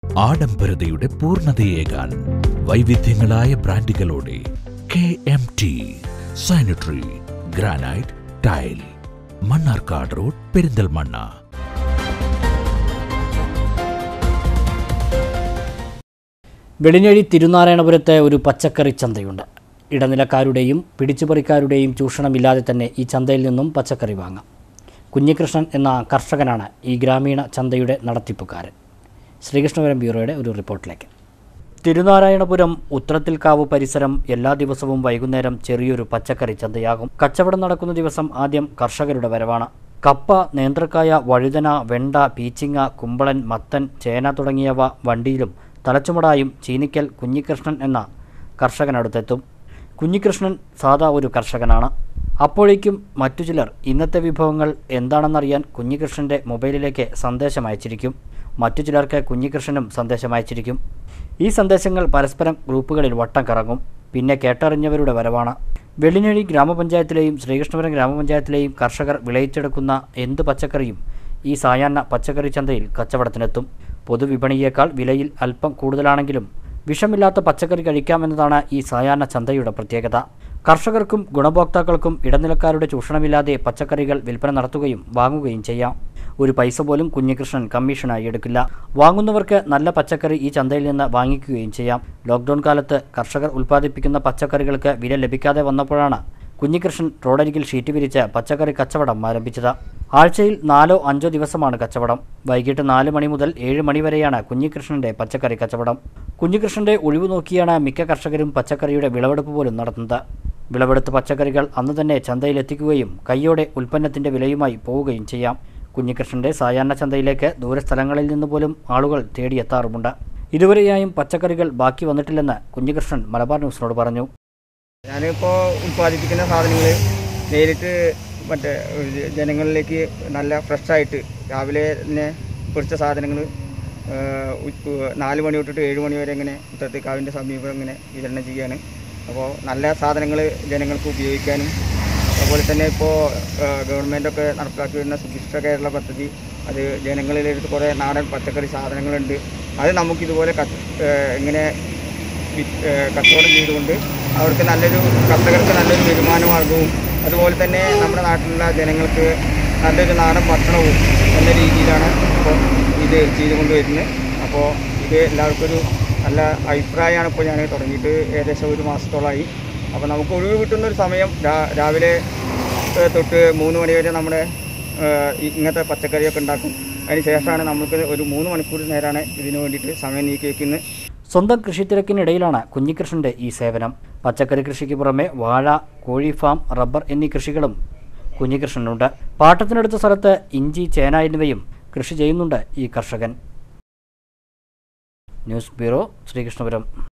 ആഡംബരതയുടെ പൂർണ്ണതയേകാൻ വൈവിധ്യങ്ങളായ ബ്രാൻഡുകളോടെ K M T sanitary granite tile Mannarkkad road Perinthalmanna വെളിഞ്ഞഴി തിരുനാരായണപുരത്തെ ഒരു പച്ചക്കറി ചന്തയുണ്ട് ഇടനിലക്കാരുടെയും പിടിച്ചുപറിക്കാരുടെയും ചൂഷണമില്ലാതെ തന്നെ ഈ ചന്തയിൽ നിന്നും പച്ചക്കറി വാങ്ങാം കുഞ്ഞികൃഷ്ണൻ എന്ന കർഷകനാണ് ഈ ഗ്രാമീണ ചന്തയുടെ നടത്തിപ്പുകാരൻ ശ്രീകൃഷ്ണപുരം ബ്യൂറോയുടെ ഒരു റിപ്പോർട്ടിലേക്ക് തിരുനാരായണപുരം ഉത്രത്തിൽക്കാവ് പരിസരം എല്ലാ ദിവസവും വൈകുന്നേരം ചെറിയൊരു പച്ചക്കറി ചന്തയാകും കച്ചവടം നടക്കുന്ന ദിവസം ആദ്യം കർഷകരുടെ വരവാണ് കപ്പ നേന്ത്രക്കായ വഴുതന വെണ്ട പീച്ചിങ്ങ കുമ്പളൻ മത്തൻ ചേന തുടങ്ങിയവ വണ്ടിയിലും തലച്ചുമടായും ചീനിക്കൽ കുഞ്ഞികൃഷ്ണൻ എന്ന കർഷകനടുത്തെത്തും കുഞ്ഞികൃഷ്ണൻ സാധാ ഒരു കർഷകനാണ് അപ്പോഴേക്കും മറ്റു ചിലർ ഇന്നത്തെ വിഭവങ്ങൾ എന്താണെന്നറിയാൻ കുഞ്ഞികൃഷ്ണൻ്റെ മൊബൈലിലേക്ക് സന്ദേശം അയച്ചിരിക്കും മറ്റു ചിലർക്ക് കുഞ്ഞികൃഷ്ണനും സന്ദേശം അയച്ചിരിക്കും ഈ സന്ദേശങ്ങൾ പരസ്പരം ഗ്രൂപ്പുകളിൽ വട്ടം കറങ്ങും പിന്നെ കേട്ടറിഞ്ഞവരുടെ വരവാണ് വെള്ളിനഴി ഗ്രാമപഞ്ചായത്തിലെയും ശ്രീകൃഷ്ണപുരം ഗ്രാമപഞ്ചായത്തിലെയും കർഷകർ വിളയിച്ചെടുക്കുന്ന എന്ത് പച്ചക്കറിയും ഈ സായാഹ്ന പച്ചക്കറി ചന്തയിൽ കച്ചവടത്തിനെത്തും പൊതുവിപണിയേക്കാൾ വിലയിൽ അല്പം കൂടുതലാണെങ്കിലും വിഷമില്ലാത്ത പച്ചക്കറി കഴിക്കാമെന്നതാണ് ഈ സായാഹ്ന ചന്തയുടെ പ്രത്യേകത കർഷകർക്കും ഗുണഭോക്താക്കൾക്കും ഇടനിലക്കാരുടെ ചൂഷണമില്ലാതെ പച്ചക്കറികൾ വിൽപ്പന നടത്തുകയും വാങ്ങുകയും ചെയ്യാം ഒരു പൈസ പോലും കുഞ്ഞികൃഷ്ണൻ കമ്മീഷനായി എടുക്കില്ല വാങ്ങുന്നവർക്ക് നല്ല പച്ചക്കറി ഈ ചന്തയിൽ നിന്ന് വാങ്ങിക്കുകയും ചെയ്യാം ലോക്ക്ഡൗൺ കാലത്ത് കർഷകർ ഉൽപ്പാദിപ്പിക്കുന്ന പച്ചക്കറികൾക്ക് വില ലഭിക്കാതെ വന്നപ്പോഴാണ് കുഞ്ഞികൃഷ്ണൻ റോഡരികിൽ ഷീറ്റ് വിരിച്ച് പച്ചക്കറി കച്ചവടം ആരംഭിച്ചത് ആഴ്ചയിൽ നാലോ അഞ്ചോ ദിവസമാണ് കച്ചവടം വൈകിട്ട് നാല് മണി മുതൽ ഏഴ് മണി വരെയാണ് കുഞ്ഞികൃഷ്ണന്റെ പച്ചക്കറി കച്ചവടം കുഞ്ഞികൃഷ്ണന്റെ ഒഴിവ് നോക്കിയാണ് മിക്ക കർഷകരും പച്ചക്കറിയുടെ വിളവെടുപ്പ് പോലും നടത്തുന്നത് വിളവെടുത്ത പച്ചക്കറികൾ അന്ന് തന്നെ ചന്തയിലെത്തിക്കുകയും കൈയോടെ ഉൽപ്പന്നത്തിന്റെ വിലയുമായി പോവുകയും ചെയ്യാം കുഞ്ഞികൃഷ്ണന്റെ സായാഹ്ന ചന്തയിലേക്ക് ദൂരസ്ഥലങ്ങളിൽ നിന്ന് പോലും ആളുകൾ തേടിയെത്താറുമുണ്ട് ഇതുവരെയായും പച്ചക്കറികൾ ബാക്കി വന്നിട്ടില്ലെന്ന് കുഞ്ഞികൃഷ്ണൻ മലബാർ ന്യൂസിനോട് പറഞ്ഞു ഞാനിപ്പോൾ ഉൽപ്പാദിപ്പിക്കുന്ന സാധനങ്ങൾ നേരിട്ട് മറ്റേ ഒരു ജനങ്ങളിലേക്ക് നല്ല ഫ്രഷായിട്ട് രാവിലെ തന്നെ പൊരിച്ച സാധനങ്ങൾ നാല് മണി തൊട്ടിട്ട് ഏഴ് മണി വരെ ഇങ്ങനെ ഉത്തരത്തേക്കാവിൻ്റെ സമീപം ഇങ്ങനെ വിതരണം ചെയ്യാണ് അപ്പോൾ നല്ല സാധനങ്ങൾ ജനങ്ങൾക്ക് ഉപയോഗിക്കാനും അതുപോലെ തന്നെ ഇപ്പോൾ ഗവൺമെൻറ്റൊക്കെ നടപ്പിലാക്കി വരുന്ന സുഭിക്ഷ കേരള പദ്ധതി അത് ജനങ്ങളിലെടുത്ത് കുറേ നാടൻ പച്ചക്കറി സാധനങ്ങളുണ്ട് അത് നമുക്കിതുപോലെ കത്ത് ഇങ്ങനെ വി- ഏഹ് കച്ചവടം ചെയ്തുകൊണ്ട് അവർക്ക് നല്ലൊരു കർഷകർക്ക് നല്ലൊരു വരുമാന മാർഗവും അതുപോലെ തന്നെ നമ്മുടെ നാട്ടിലുള്ള ജനങ്ങൾക്ക് നല്ലൊരു നാടൻ ഭക്ഷണവും എന്ന രീതിയിലാണ് ഇപ്പോൾ ഇത് ചെയ്തുകൊണ്ട് വരുന്നത് അപ്പോൾ ഇത് എല്ലാവർക്കും ഒരു നല്ല അഭിപ്രായമാണ് ഇപ്പോൾ ഞാൻ തുടങ്ങിയിട്ട് ഏകദേശം ഒരു മാസത്തോളമായി അപ്പോൾ നമുക്ക് ഒഴിവ് കിട്ടുന്ന ഒരു സമയം രാ- രാവിലെ ഏഹ് തൊട്ട് മൂന്ന് മണി വരെ നമ്മുടെ ഏഹ് ഈ ഇങ്ങനത്തെ പച്ചക്കറിയൊക്കെ ഉണ്ടാക്കും അതിന് ശേഷമാണ് നമുക്ക് ഒരു മൂന്ന് മണിക്കൂർ നേരമാണ് ഇതിനു വേണ്ടിയിട്ട് സമയം നീക്കി വയ്ക്കുന്നത് സ്വന്തം കൃഷിത്തിരക്കിനിടയിലാണ് കുഞ്ഞികൃഷ്ണന്റെ ഈ സേവനം പച്ചക്കറി കൃഷിക്ക് പുറമെ വാഴ കോഴി ഫാം റബ്ബർ എന്നീ കൃഷികളും കുഞ്ഞികൃഷ്ണനുണ്ട് പാട്ടത്തിനടുത്ത സ്ഥലത്ത് ഇഞ്ചി ചേന എന്നിവയും കൃഷി ചെയ്യുന്നുണ്ട് ഈ കർഷകൻ ന്യൂസ് ബ്യൂറോ ശ്രീകൃഷ്ണപുരം